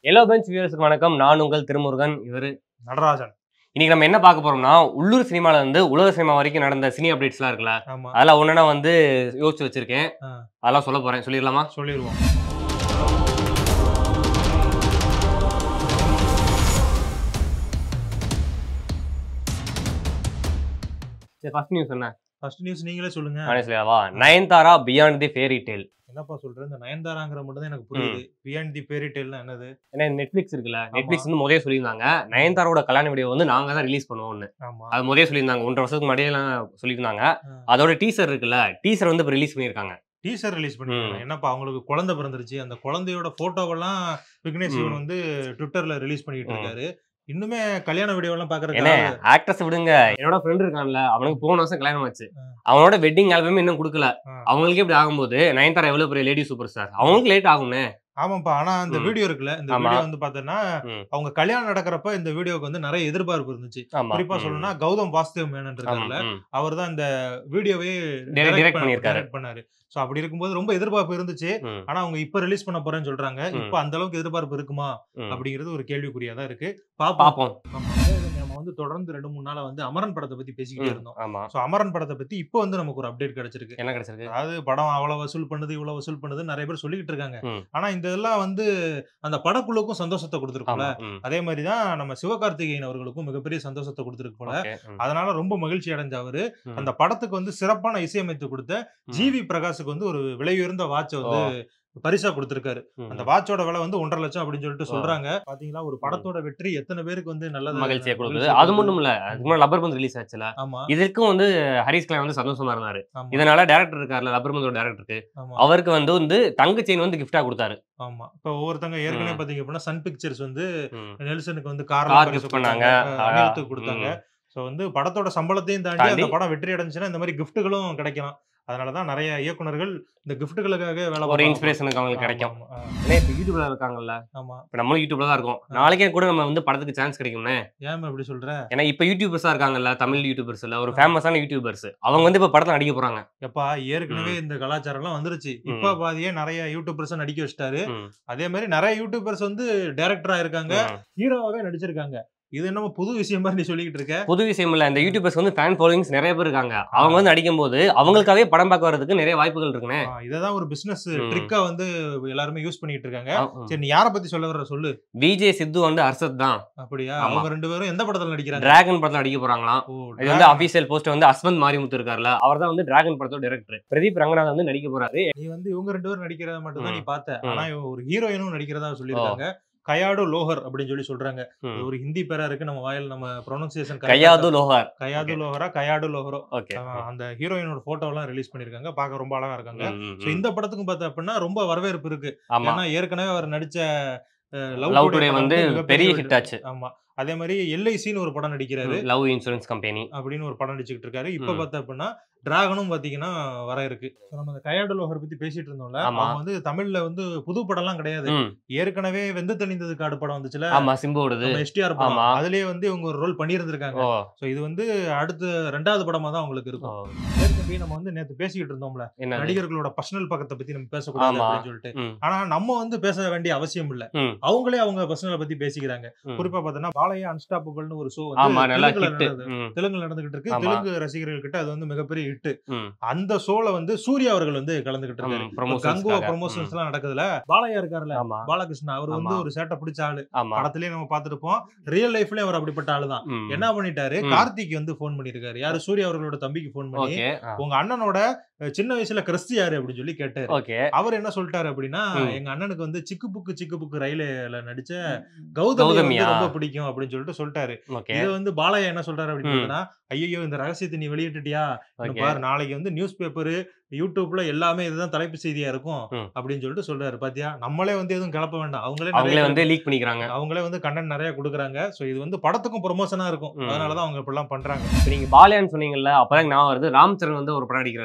Yellow bench வியூவர்ஸ்க்கு வணக்கம் நான் உங்கள் திருமுருகன் இவர் நடராஜன் இன்னைக்கு நம்ம என்ன பார்க்க போறோம்னா உள்ளூர் சினிமால இருந்து உலக சினிமா வரைக்கும் நடந்த சினி அப்டேட்ஸ்லாம் இருக்குல்ல ஆமா அதெல்லாம் ஒன்னா வந்து யோசிச்சு வச்சிருக்கேன் ஆ. அதெல்லாம் சொல்ல போறேன் சொல்லிடலாமா சொல்லிடுவோம் சரி ஃபர்ஸ்ட் நியூஸ் என்ன ஃபர்ஸ்ட் நியூஸ் நீங்களே சொல்லுங்க நானே சொல்லியாவா Nayanthara beyond the fairy tale என்னப்பா சொல்ற இந்த நயன்தாராங்கிற மட்டும் தான் எனக்கு புரியுது பியாண்ட் தி பேரி டெல்னா என்னது ஏன்னா நெட்ஃபிளிக்ஸ் இருக்குல்ல நெட்ஃபிளிக்ஸ் வந்து முதல்ல சொல்லியிருந்தாங்க நயன்தாரோட கல்யாண வீடியோ வந்து நாங்க தான் ரிலீஸ் பண்ணுவோம்னு ஆமா அது முதல்ல சொல்லியிருந்தாங்க ஒன்றரை வருஷத்துக்கு முன்னாடியே சொல்லியிருந்தாங்க ஆ. அதோட டீசர் இருக்குல்ல டீசர் வந்து இப்போ ரிலீஸ் பண்ணியிருக்காங்க டீசர் ரிலீஸ் பண்ணிருக்காங்க என்னப்பா அவங்களுக்கு குழந்தை பிறந்துருச்சு அந்த குழந்தையோட போட்டோவெல்லாம் விக்னேஷ் சிவன் ம். வந்து ட்விட்டர்ல ரிலீஸ் பண்ணிட்டு இருக்காரு இன்னுமே கல்யாண வீடியோ எல்லாம் என்ன பாக்குறதுக்கு ஆக்ட்ரஸ் விடுங்க என்னோட ஃப்ரெண்ட் இருக்கான்ல அவனுக்கு போன வருஷம் கல்யாணம் ஆச்சு ஆ. அவனோட வெட்டிங் ஆல்பமே இன்னும் கொடுக்கல ஆ. அவங்களுக்கு இப்படி ஆகும்போது நயன்தாரா எவ்வளவு பெரிய லேடி சூப்பர் ஸ்டார் அவங்களுக்கு லேட் ஆகும்னே ஆமாப்பா ஆனா அந்த ம். வீடியோ இருக்குல்ல இந்த ஆமா. வீடியோ வந்து பார்த்தோன்னா ம். அவங்க கல்யாணம் நடக்கிறப்ப இந்த வீடியோக்கு வந்து நிறைய எதிர்பார்ப்பு இருந்துச்சு ஆமா குறிப்பா ம். சொல்லணும்னா கௌதம் வாசுதேவ் மேனன் ஆமா, இருக்காருல்ல ம். அவர் தான் இந்த வீடியோவே Direct- direct பண்ணியிருக்காரு. direct பண்ணாரு சோ அப்படி இருக்கும்போது ரொம்ப எதிர்பார்ப்பு இருந்துச்சு ம். ஆனா அவங்க இப்ப ரிலீஸ் பண்ண போறேன்னு சொல்றாங்க ம். இப்ப அந்த அளவுக்கு எதிர்பார்ப்பு இருக்குமா ம். அப்படிங்கிறது ஒரு கேள்விக்குறியா தான் இருக்கு பாப்போம் பாப்போம் ஆமா. நம்ம வந்து தொடர்ந்து ரெண்டு மூணு நாளா வந்து அமரன் படத்தை பத்தி பேசிக்கிட்டே ம். இருந்தோம் ஆமா சோ அமரன் படத்தை பத்தி இப்போ வந்து நமக்கு ஒரு அப்டேட் கிடைச்சிருக்கு என்ன கிடைச்சிருக்கு அதாவது படம் அவ்வளவு வசூல் பண்ணுது இவ்வளவு வசூல் பண்ணுது நிறைய பேர் சொல்லிக்கிட்டு இருக்காங்க ம். ஆனா இந்த இதெல்லாம் வந்து அந்த படக்குழுக்கும் சந்தோஷத்தை கொடுத்துருக்கும்ல ஆமா ம். அதே மாதிரி தான் நம்ம சிவகார்த்திகேயன் அவர்களுக்கும் மிகப்பெரிய சந்தோஷத்தை கொடுத்துருக்கு போல Okay, ம். அதனால ரொம்ப மகிழ்ச்சி அடைஞ்ச அவரு ம். அந்த படத்துக்கு வந்து சிறப்பான இசையமைத்து கொடுத்த ம். ஜிவி பிரகாஷுக்கு வந்து ஒரு விலை உயர்ந்த வாட்சை வந்து பரிசா கொடுத்திருக்காரு ம். அந்த வாட்சோட விலை வந்து ஒன்றரை லட்சம் அப்படின்னு சொல்லிட்டு சொல்றாங்க பாத்தீங்களா ஒரு படத்தோட வெற்றி எத்தனை பேருக்கு வந்து நல்லது மகிழ்ச்சியை கொடுக்குது மகிழ்ச்சியை அது மட்டும் இல்ல அதுக்கு முன்னாடி லப்பர் பந்து ரிலீஸ் ஆச்சுல ஆமா இதுக்கும் வந்து ஹரிஸ் கலாம் வந்து சந்தோஷமா இருந்தாரு ஆமா இதனால டேரக்டர் இருக்காருல்ல லப்பர் பந்தோட டேரக்டருக்கு ஆமா அவருக்கு வந்து வந்து தங்க செயின் வந்து கிஃப்டா கொடுத்தாரு ஆமா இப்ப ஒவ்வொருத்தங்க ஏற்கனவே ம். பாத்தீங்க அப்படின்னா சன் பிக்சர்ஸ் வந்து ம். நெல்சனுக்கு வந்து கார் கார் gift பண்ணாங்க. அனிருத்துக்கு கொடுத்தாங்க ம். சோ வந்து படத்தோட சம்பளத்தையும் தாண்டி அந்த தாண்டி. படம் வெற்றி அடைஞ்சுன்னா இந்த மாதிரி கிஃப்ட்டுகளும் கிடைக்கலாம் அதனாலதான் நிறைய இயக்குனர்கள் இந்த கிஃப்ட்டுகளுக்காக வேலை ஒரு பார்ப்பாங்க. இன்ஸ்பிரேஷனுக்கு அவங்களுக்கு கிடைக்கும் ஆமா, ஆமா, ஏன்னா இப்ப யூடியூப்ல இருக்காங்கல்ல ஆமா இப்ப நம்மளும் யூடியூப்ல தான் இருக்கோம் ஆ. நாளைக்கே கூட நம்ம வந்து படத்துக்கு சான்ஸ் கிடைக்கும்னே ஏன் இப்படி சொல்ற ஏன்னா இப்ப யூடியூபர்ஸா இருக்காங்கல்ல தமிழ் யூடியூபர்ஸ் இல்ல ஒரு ஃபேமஸான யூடியூபர்ஸ் அவங்க வந்து இப்ப படத்துல நடிக்க போறாங்க எப்பா ஏற்கனவே இந்த கலாச்சாரம் எல்லாம் வந்துருச்சு இப்ப பாதியே நிறைய யூடியூபர்ஸ் நடிக்க வச்சிட்டாரு ம். அதே மாதிரி நிறைய யூடியூபர்ஸ் வந்து டைரக்டரா இருக்காங்க ம். ஹீரோவாவே நடிச்சிருக்காங்க இது என்னமோ புது விஷயம் மாதிரி நீ சொல்லிக்கிட்டு இருக்க புது விஷயம் இல்ல இந்த யூடியூபர்ஸ் வந்து ஃபேன் ஃபாலோவிங்ஸ் நிறைய பேர் இருக்காங்க அவங்க வந்து நடிக்கும் போது அவங்களுக்காகவே படம் பார்க்க வரதுக்கு நிறைய வாய்ப்புகள் இருக்குண்ணே ஆ, இததான் ஒரு பிசினஸ் ம். ட்ரிக்கா வந்து எல்லாருமே யூஸ் பண்ணிட்டு இருக்காங்க ஆ, ம். சரி நீ யார பத்தி சொல்ல வர்ற சொல்லு விஜய் சித்து வந்து அர்ஷத் தான் அப்படியா ஆமா. அவங்க ரெண்டு பேரும் எந்த படத்துல நடிக்கிறாங்க டிராகன் படத்துல நடிக்க போறாங்களாம் ஓ, இது வந்து Dragon. அபிஷியல் போஸ்ட் வந்து அஸ்வந்த் மாரிமுத்து இருக்காருல்ல அவர் தான் வந்து டிராகன் படத்தோட டைரக்டர் பிரதீப் ரங்கநாதன் வந்து நடிக்க போறாரு நீ வந்து இவங்க ரெண்டு பேரும் நடிக்கிறத மட்டும் தான் ம். நீ பார்த்த ம். ஆனா இவங்க ஒரு ஹீரோயினும் நடிக்கிறதா சொல்லியிருக்காங்க கயாடு லோஹர் அப்படின்னு சொல்லி சொல்றாங்க ம். இது ஒரு ஹிந்தி பேரா இருக்கு நம்ம வாயில் நம்ம pronunciation Kayadu Lohar Kayadu Okay. Lohara Kayadu Loharo okay ah அந்த ஹீரோயினோட போட்டோ எல்லாம் ரிலீஸ் பண்ணிருக்காங்க பார்க்க ரொம்ப அழகா இருக்காங்க சோ இந்த படத்துக்கும் பார்த்தா அப்படின்னா ரொம்ப வரவேற்பு இருக்கு ஆமா ஏன்னா ஏற்கனவே அவர் நடிச்ச லவ் டுடே வந்து பெரிய ஹிட் ஆச்சு ஆமா அதே மாதிரி எல்ஐசின்னு ஒரு படம் நடிக்கிறாரு லவ் இன்சூரன்ஸ் கம்பெனி அப்படின்னு ஒரு படம் நடிச்சுக்கிட்டு இருக்காரு இப்ப ம். பார்த்தா அப்படின்னா டிராகனும் பாத்தீங்கன்னா வர இருக்கு So நம்ம அந்த கயாடு லோஹர் பத்தி பேசிட்டு இருந்தோம்ல ஆமா. அவங்க வந்து தமிழ்ல வந்து புது படம்லாம் கிடையாது ம். ஏற்கனவே வெந்து தணிந்தது காடு படம் வந்துச்சுல ஆமா சிம்புவோடது நம்ம எஸ்டிஆர் படம் ஆமா. அதுலயே வந்து இவங்க ஒரு ரோல் பண்ணியிருந்திருக்காங்க ஓ சோ இது வந்து அடுத்த ரெண்டாவது படமா தான் உங்களுக்கு ஓ. இருக்கும் ஏற்கனவே நம்ம வந்து நேத்து பேசிக்கிட்டு இருந்தோம்ல என்ன நடிகர்களோட பர்சனல் பக்கத்தை பத்தி நம்ம பேசக்கூடாது ஆமா. அப்படின்னு சொல்லிட்டு ம். ஆனா நம்ம வந்து பேச வேண்டிய அவசியம் இல்ல ம். அவங்களே அவங்க பர்சனலை பத்தி பேசிக்கிறாங்க ம். குறிப்பா பார்த்தோன்னா பாலையா அன்ஸ்டாப்பபிள்னு ஒரு ஷோ ஆமா வந்து நல்லா தெலுங்குல ஹிட் நடந்தது. தெலுங்குல நடந்துகிட்டு இருக்கு ஆமா. தெலுங்கு ரசிகர்கள் கிட்ட அது வந்து மிகப்பெரிய ஹிட் ம். அந்த ஷோல வந்து சூர்யா அவர்கள் வந்து கலந்துகிட்டு இருக்காரு இப்ப கங்குவா ப்ரொமோஷன்ஸ் எல்லாம் நடக்குதுல பாலையா இருக்காருல்ல ஆமா பாலகிருஷ்ணா அவர் வந்து ஆமா. ஒரு சேட்டை பிடிச்ச ஆளு ஆமா படத்திலேயே நம்ம பார்த்திருப்போம் ரியல் லைஃப்லயும் அவர் அப்படிப்பட்ட ஆளு தான் ம். என்ன பண்ணிட்டாரு ம். கார்த்திக் வந்து போன் பண்ணிருக்காரு யாரு சூர்யா அவர்களோட தம்பிக்கு போன் பண்ணி ஓகே உங்க அண்ணனோட அஹ், சின்ன வயசுல கிறிஸ்து யாரு அப்படின்னு சொல்லி கேட்டாரு ஓகே அவர் என்ன சொல்லிட்டாரு அப்படின்னா ம். எங்க அண்ணனுக்கு வந்து சிக்கு புக்கு சிக்கு புக்கு ரயில நடிச்ச கௌதமி கௌதமியா? வந்து ரொம்ப பிடிக்கும் அப்படின்னு சொல்லிட்டு சொல்லிட்டாரு ஓகே இது வந்து பாலையா என்ன சொல்றாரு அப்படின்னு ம். பார்த்தீங்கன்னா ஐயோ இந்த ரகசியத்தை நீ வெளியிட்டுட்டியா இங்க ஓகே பாரு நாளைக்கு வந்து நியூஸ் பேப்பர் யூடியூப்ல எல்லாமே இதுதான் தலைப்பு செய்தியா இருக்கும் ம். அப்படின்னு சொல்லிட்டு சொல்றாரு பாத்தியா நம்மளே வந்து எதுவும் கிளப்ப வேண்டாம் அவங்களே அவங்களே நிறைய வந்து லீக் பண்ணிக்கிறாங்க அவங்களே வந்து கண்டென்ட் நிறைய கொடுக்குறாங்க சோ இது வந்து படத்துக்கும் ப்ரொமோஷனா இருக்கும் ம். அதனாலதான் அவங்க இப்படிலாம் பண்றாங்க இப்ப நீங்க பாலியான்னு சொன்னீங்கல்ல அப்பதான் ஞாபகம் வருது ராம் சரண் வந்து ஒரு படம் நடிக்கிறாரு தெரியுமா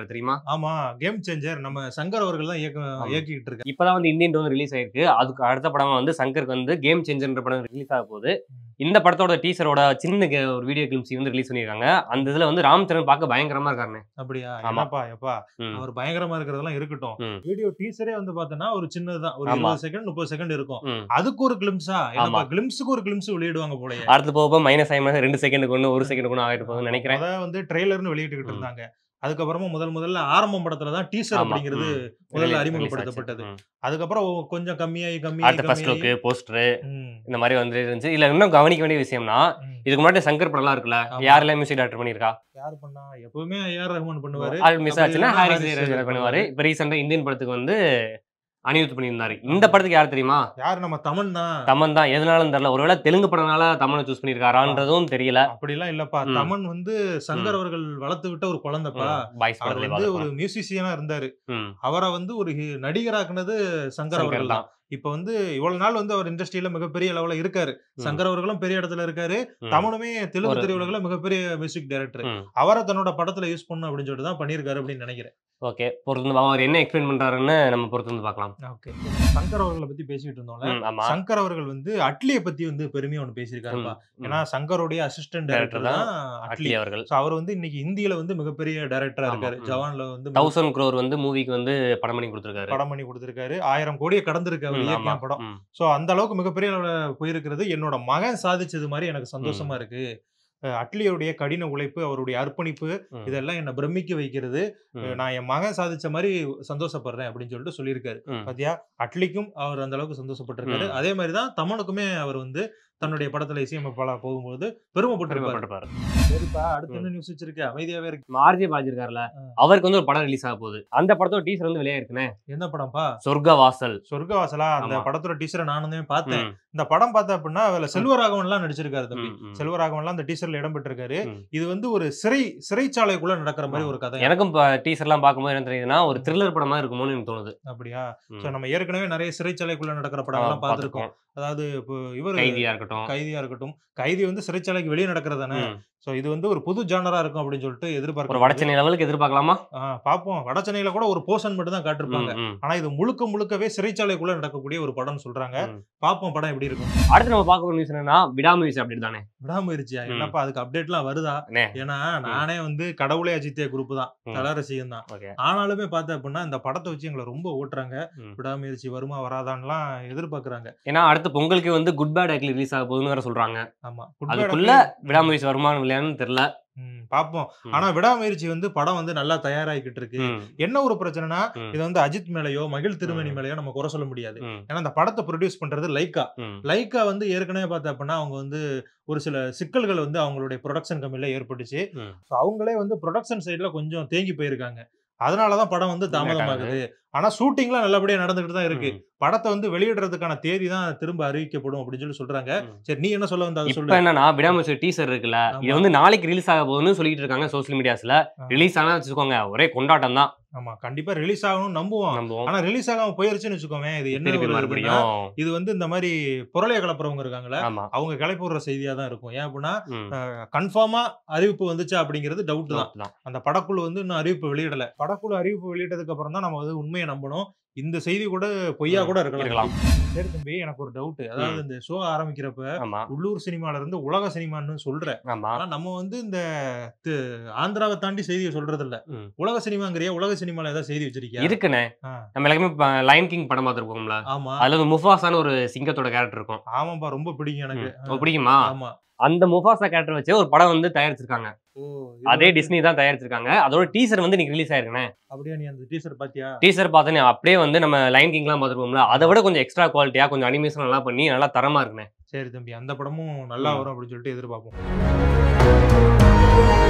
ஆமா கேம் சேஞ்சர் நம்ம சங்கர் அவர்கள் தான் இயக்க ஆமா. இயக்கிட்டு இருக்காரு இப்பதான் வந்து இந்தியன் டோன் ரிலீஸ் ஆயிருக்கு அதுக்கு அடுத்த படமா வந்து சங்கருக்கு வந்து கேம் சேஞ்சர்ன்ற படம் ரிலீஸ் ஆக போகுது ம். இந்த படத்தோட டீசரோட சின்ன கே- ஒரு வீடியோ கிளிம்ஸ் வந்து ரிலீஸ் பண்ணிருக்காங்க அந்த இதுல வந்து ராம் சரண் பார்க்க பயங்கரமா இருக்காருண்ணே அப்படியா ஆமா. என்னப்பா எப்பா ம். அவர் பயங்கரமா இருக்கிறதெல்லாம் இருக்கட்டும் ம். வீடியோ டீசரே வந்து பார்த்தோன்னா ஒரு சின்னதுதான் ஒரு ஆமா. இருபது செகண்ட் முப்பது செகண்ட் இருக்கும் ம். அதுக்கு ஒரு கிளிம்ஸா என்னப்பா ஆமா. கிளிம்ஸுக்கு ஒரு கிளிம்ஸ் வெளியிடுவாங்க போலயே அடுத்து போக மைனஸ் ஆகி minus ரெண்டு செகண்டுக்கு ஒன்று ஒரு செகண்டுக்கு ஒன்று ஆகிட்டு போகுதுன்னு நினைக்கிறேன் அதான் வந்து ட்ரெய்லர்னு வெளியிட்டுக்கிட்டு ம். இருந்தாங்க அதுக்கப்புறமா முதல் முதல்ல ஆரம்பம் படத்துல தான் டீசர் ஆமா. அப்படிங்கிறது ம். முதல்ல Release- அறிமுகப்படுத்தப்பட்டது release ஆச்சு. ம். அதுக்கப்புறம் கொஞ்சம் கம்மியாகி கம்மியாகி அடுத்த ஃபர்ஸ்ட் லுக்கு கம்மியாகி போஸ்டர் ம், இந்த மாதிரி வந்து இருந்துச்சு இல்ல இன்னும் கவனிக்க வேண்டிய விஷயம்னா ம். இதுக்கு முன்னாடி சங்கர் படம்லாம் இருக்குல்ல ஆமா. யாரெல்லாம் மியூசிக் டைரக்டர் பண்ணிருக்கா யார் பண்ணா எப்பவுமே ஏஆர் ரஹ்மான் பண்ணுவாரு அது மிஸ் அப்படி ஆச்சுன்னா இல்லைன்னா ஹாரிஸ் ஹாரிஸ் ஜெயராஜ் ஜெயராஜ் பண்ணுவாரு இப்ப ரீசெண்டா இந்தியன் படத்துக்கு வந்து அனிருத் பண்ணியிருந்தாரு இந்த படத்துக்கு யார் தெரியுமா யார் நம்ம தமன் தான் தமன் தான் எதனாலும் தெரியல ஒருவேளை தெலுங்கு படம்னால தமனை சூஸ் பண்ணிருக்காரான்றதும் தெரியல அப்படிலாம் இல்லப்பா ம். தமன் வந்து சங்கர் அவர்கள் வளர்த்து விட்ட ஒரு குழந்தைப்பா பாய்ஸ் அவர் படத்துல வந்து ஒரு பார்த்திருப்போம். மியூசிஷியனா இருந்தாரு ம். அவரை வந்து ஒரு ஹி- நடிகராக்குனது சங்கர் சங்கர் அவர்கள் தான் தான் இப்ப வந்து இவ்வளவு நாள் வந்து அவர் இண்டஸ்ட்ரியில மிகப்பெரிய லெவல்ல இருக்காரு ம். சங்கர் அவர்களும் பெரிய இடத்துல இருக்காரு ம். தமனுமே தெலுங்கு ஒரு- திரையுலகில் மிகப்பெரிய மியூசிக் டைரக்டர் ம். அவரை தன்னோட படத்துல யூஸ் பண்ணணும் அப்படின்னு சொல்லிட்டு தான் பண்ணியிருக்காரு அப்படின்னு நினைக்கிறேன் ஓகே பொறுத்து வந்து அவர் என்ன எக்ஸ்பிளைன் பண்றாருன்னு நம்ம பொறுத்து வந்து பார்க்கலாம் ஓகே சங்கர் அவர்களை பத்தி பேசிட்டு இருந்தோம்ல ம், ஆமா சங்கர் அவர்கள் வந்து அட்லியை பத்தி வந்து பெருமையா ஒண்ணு பேசியிருக்காருப்பா ம், ம். ஏன்னா சங்கருடைய அசிஸ்டன்ட் Director டைரக்டர் தான் தான் அட்லி அட்லி அவர்கள் So அவர் வந்து இன்னைக்கு இந்தியில வந்து மிகப்பெரிய டைரக்டரா ஆமா, இருக்காரு ம். ஜவான்ல வந்து தௌசண்ட் க்ரோர் வந்து மூவிக்கு வந்து படம் பண்ணி கொடுத்துருக்காரு படம் பண்ணி கொடுத்திருக்காரு ஆயிரம் கோடியை கடந்திருக்கு அவர் ம், இயக்கிய ஆமா. படம் ம். சோ அந்த அளவுக்கு மிகப்பெரிய அளவுல போயிருக்கிறது என்னோட மகன் சாதிச்சது மாதிரி எனக்கு சந்தோஷமா இருக்கு அஹ் அட்லியுடைய கடின உழைப்பு அவருடைய அர்ப்பணிப்பு ம். இதெல்லாம் என்ன பிரமிக்க வைக்கிறது ம். அஹ் நான் என் மகன் சாதிச்ச மாதிரி சந்தோஷப்படுறேன் அப்படின்னு சொல்லிட்டு சொல்லியிருக்காரு ம். பாத்தியா அட்லிக்கும் அவர் அந்த அளவுக்கு சந்தோஷப்பட்டிருக்காரு ம். அதே மாதிரி தான் தமனுக்குமே அவர் வந்து தன்னுடைய படத்துல இசையமைப்பாளா போகும்போது பெருமைப்பட்டிருப்பாரு பெருமைப்பட்டிருப்பாரு. சரிப்பா அடுத்து என்ன நியூஸ் வச்சிருக்க அமைதியாவே இருக்கு ஆர்ஜே பாலாஜி இருக்காருல்ல ஆ. அவருக்கு வந்து ஒரு படம் ரிலீஸ் ஆக போகுது அந்த படத்தோட டீசர் வந்து வெளியாயிருக்குனே என்ன படம்ப்பா சொர்க்க வாசல் சொர்க்கவாசலா அந்த ஆமா. படத்தோட டீச்சரை நானுமே பார்த்தேன் ம், இந்த படம் பார்த்தா அப்படின்னா அதுல செல்வராகவன் எல்லாம் நடிச்சிருக்காரு தம்பி ம், ம். செல்வராகவன்லாம் அந்த டீசர்ல இடம் பெற்றிருக்காரு ம். இது வந்து ஒரு சிறை சிறைச்சாலைக்குள்ள நடக்கிற மாதிரி ஒரு கதை எனக்கும் டீசர்லாம் பார்க்கும்போது என்ன தெரியுதுன்னா ஒரு த்ரில்லர் படமா இருக்குமோன்னு எனக்கு தோணுது அப்படியா ம். சோ நம்ம ஏற்கனவே நிறைய சிறைச்சாலைக்குள்ள நடக்கிற படங்கள்லாம் ஆ, பார்த்திருக்கோம் அதாவது இப்போ இவர் கைதியா இருக்கட்டும் கைதியா இருக்கட்டும் கைதி வந்து சிறைச்சாலைக்கு வெளியே நடக்கிறது தானே ம். சோ இது வந்து ஒரு புது ஜானரா இருக்கும் அப்படின்னு சொல்லிட்டு ஒரு எதிர்பார்க்க வடச்சென்னை லெவலுக்கு எதிர்பார்க்கலாமா பாப்போம் வட சென்னையில கூட ஒரு போர்ஷன் மட்டும் தான் காட்டிருப்பாங்க ம், ம். ஆனா இது முழுக்க முழுக்கவே சிறைச்சாலைக்குள்ள நடக்கக்கூடிய ஒரு படம்னு சொல்றாங்க ம். பாப்போம் படம் எப்படி இருக்கும் அடுத்து நம்ம பார்க்க போற நியூஸ் என்னன்னா விடாமுயற்சி அப்படி தானே விடாமுயற்சியா ம். என்னப்பா அதுக்கு அப்டேட்லாம் வருதா அண்ணே. ஏன்னா நானே வந்து கடவுளே அஜித்தே குரூப் தான் ம். தல ரசிகன் தான் ஓகே ஆனாலுமே பார்த்தேன் அப்படின்னா இந்த படத்தை வச்சு எங்களை ரொம்ப ஓட்டுறாங்க ம். விடாமுயற்சி வருமா வராதான்லாம் எதிர்பார்க்கறாங்க ஏன்னா அடுத்து பொங்கலுக்கு வந்து குட் பேட் ஆக்லி ரிலீஸ் ஆக போகுதுன்னு வேற சொல்றாங்க ஆமா Good Bad அதுக்குள்ள Ugly- விடாமுயற்சி வருமானம் இல்லையான்னு தெரியல ம், பாப்போம் ம். ஆனா விடாமுயற்சி வந்து படம் வந்து நல்லா தயாராகிக்கிட்டு இருக்கு ம், என்ன ஒரு பிரச்சனைனா ம். இது வந்து அஜித் மேலயோ மகிழ் திருமணி ம். மேலயோ நம்ம குறை சொல்ல முடியாது ம், ஏன்னா அந்த படத்தை ப்ரொடியூஸ் பண்றது லைக்கா ம். லைக்கா வந்து ஏற்கனவே பார்த்தா அப்படின்னா அவங்க வந்து ஒரு சில சிக்கல்கள் வந்து அவங்களுடைய ப்ரொடக்ஷன் கம்பெனில ஏற்பட்டுச்சு ம். So அவங்களே வந்து ப்ரொடக்ஷன் சைடுல கொஞ்சம் தேங்கி போயிருக்காங்க அதனாலதான் படம் வந்து தாமதமாகுது ஆனா ஷூட்டிங்லாம் நல்லபடியா நடந்துகிட்டு தான் இருக்கு ம். படத்தை வந்து வெளியிடுறதுக்கான தேதி தான் திரும்ப அறிவிக்கப்படும் அப்படின்னு சொல்லி சொல்றாங்க ம். சரி நீ என்ன சொல்ல வந்த அதை இப்ப சொல்லு என்னன்னா விடாமுயற்சி டீசர் இருக்குல்ல இது ஆமா. வந்து நாளைக்கு ரிலீஸ் ஆக போகுதுன்னு சொல்லிட்டு இருக்காங்க சோசியல் மீடியாஸ்ல ஆ. ரிலீஸ் ஆனா வச்சுக்கோங்க ஒரே கொண்டாட்டம் தான் ஆமா கண்டிப்பா ரிலீஸ் ஆகணும்னு நம்புவோம் நம்புவோம் ஆனா ரிலீஸ் ஆகாம போயிருச்சுன்னு வச்சுக்கோமே இது என்ன திருப்பி ஒரு இதுன்னா, மறுபடியும் இது வந்து இந்த மாதிரி புரளைய கலப்புறவங்க இருக்காங்களே ஆமா அவங்க கிளப்பி விடுற செய்தியா தான் இருக்கும் ஏன் அப்படின்னா ம். கன்ஃபார்மா அறிவிப்பு வந்துச்சா அப்படிங்கிறது டவுட் தான் doubt தான். அந்த படக்குழு வந்து இன்னும் அறிவிப்பு வெளியிடல படக்குழு அறிவிப்பு வெளியிட்டதுக்கு அப்புறம் தான் நம்ம வந்து உண்மையை நம்பணும் இந்த செய்தி கூட பொய்யா கூட இருக்கலாம் இருக்கலாம் சரி தம்பி எனக்கு ஒரு டவுட் அதாவது இந்த ஷோ ஆரம்பிக்கிறப்ப ஆமா உள்ளூர் சினிமால இருந்து உலக சினிமான்னு சொல்ற ஆமா ஆனா நம்ம வந்து இந்த தி- ஆந்திராவை தாண்டி செய்தியை சொல்றது இல்ல ம். உலக சினிமாங்கிறியா உலக சினிமால ஏதாவது செய்தி வச்சிருக்கியா இருக்குண்ணே ஆ. நம்ம எல்லாருமே லைன் கிங் படம் பார்த்துருப்போம்ல ஆமா அதுல வந்து முஃபாசான்னு ஒரு சிங்கத்தோட கேரக்டர் இருக்கும் ஆமாப்பா ரொம்ப பிடிக்கும் எனக்கு ம். உங்களுக்கு பிடிக்குமா ஆமா அந்த முஃபாசா கேரக்டர் வச்சு ஒரு படம் வந்து தயாரிச்சிருக்காங்க ஓ அதே டிஸ்னி தான் தயாரிச்சிருக்காங்க அதோட டீசர் வந்து இன்னைக்கு ரிலீஸ் ஆயிருக்குண்ணே அப்படியே நீ அந்த டீசர் பாத்தியா டீசர் பார்த்தனே அப்படியே வந்து நம்ம லைன் கிங்லாம் பார்த்துருப்போம்ல அதை விட கொஞ்சம் எக்ஸ்ட்ரா குவாலிட்டியா கொஞ்சம் அனிமேஷன் நல்லா பண்ணி நல்லா தரமா இருக்குண்ணே சரி தம்பி அந்த படமும் நல்லா ம். வரும் அப்படின்னு சொல்லிட்டு எதிர்பார்ப்போம்